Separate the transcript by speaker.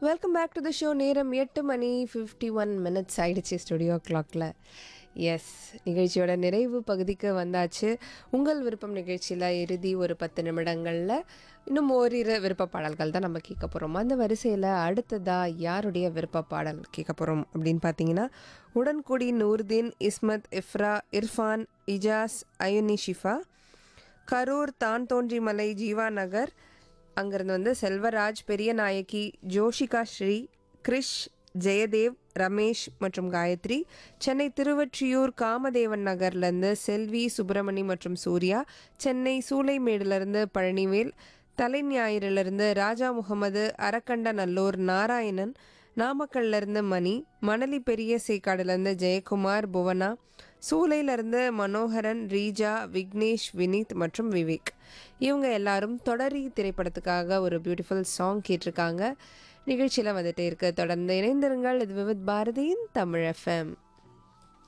Speaker 1: welcome back to the show நேரம் எட்டு மணி ஃபிஃப்டி ஒன் மினிட்ஸ் ஆயிடுச்சு ஸ்டுடியோ கிளாக்ல எஸ் நிகழ்ச்சியோட நிறைவு பகுதிக்கு வந்தாச்சு உங்கள் விருப்பம் நிகழ்ச்சியில் இறுதி ஒரு பத்து நிமிடங்களில் இன்னும் ஓரிரு விருப்ப பாடல்கள் தான் நம்ம கேட்க போகிறோம் அந்த வரிசையில் அடுத்ததாக யாருடைய விருப்ப பாடல் கேட்க போகிறோம் அப்படின்னு பார்த்தீங்கன்னா உடன்குடி நூர்தீன் இஸ்மத் இஃப்ரா இர்ஃபான் இஜாஸ் அயுனி ஷிஃபா கரூர் தான் தோன்றிமலை ஜீவா நகர் அங்கிருந்து வந்து செல்வராஜ் பெரியநாயகி ஜோஷிகா ஸ்ரீ கிரிஷ் ஜெயதேவ் ரமேஷ் மற்றும் காயத்ரி சென்னை திருவொற்றியூர் காமதேவன் நகர்லேருந்து செல்வி சுப்பிரமணி மற்றும் சூர்யா சென்னை சூளைமேடுலேருந்து பழனிவேல் தலைஞாயிறிலிருந்து ராஜா முகமது அரக்கண்டநல்லூர் நாராயணன் நாமக்கல்லேருந்து மணி மணலி பெரிய சேக்காடுலேருந்து ஜெயக்குமார் புவனா சூளையிலேருந்து மனோகரன் ரீஜா விக்னேஷ் வினீத் மற்றும் விவேக் இவங்க எல்லாரும் தொடரி திரைப்படத்துக்காக ஒரு பியூட்டிஃபுல் சாங் கேட்டிருக்காங்க நிகழ்ச்சியில் வந்துட்டே இருக்கு தொடர்ந்து இணைந்திருங்கள் இது விவித் பாரதியின் தமிழ் எஃப்எம்